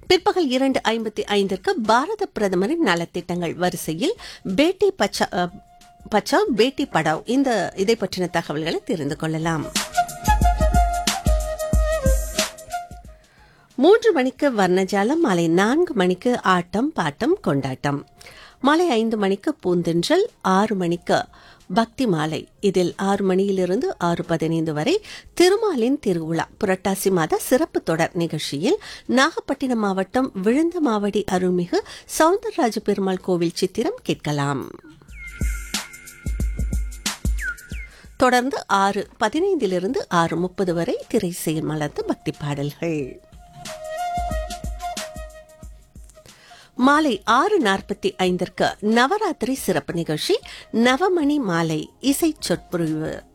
பிற்பகல் இரண்டு ஐம்பத்தி ஐந்திற்கு பாரத பிரதமரின் நலத்திட்டங்கள் வரிசையில் பேட்டி பச்சா அ, பச்சாவ் பேட்டி படாவ் இந்த இதை பற்றின தகவல்களை தெரிந்து கொள்ளலாம் மூன்று மணிக்கு வர்ணஜாலம் மாலை நான்கு மணிக்கு ஆட்டம் பாட்டம் கொண்டாட்டம் மாலை ஐந்து மணிக்கு பூந்தென்றல் ஆறு மணிக்கு பக்தி மாலை இதில் ஆறு மணியிலிருந்து ஆறு பதினைந்து வரை திருமாலின் திருவிழா புரட்டாசி மாத சிறப்பு தொடர் நிகழ்ச்சியில் நாகப்பட்டினம் மாவட்டம் விழுந்தமாவடி அருள்மிகு சவுந்தரராஜ பெருமாள் கோவில் சித்திரம் கேட்கலாம் தொடர்ந்து ஆறு பதினைந்திலிருந்து ஆறு முப்பது வரை திரை செயல் மலர்ந்து பக்தி பாடல்கள் மாலை ஆறு நாற்பத்தி ஐந்திற்கு நவராத்திரி சிறப்பு நிகழ்ச்சி நவமணி மாலை இசை சொற்பொழிவு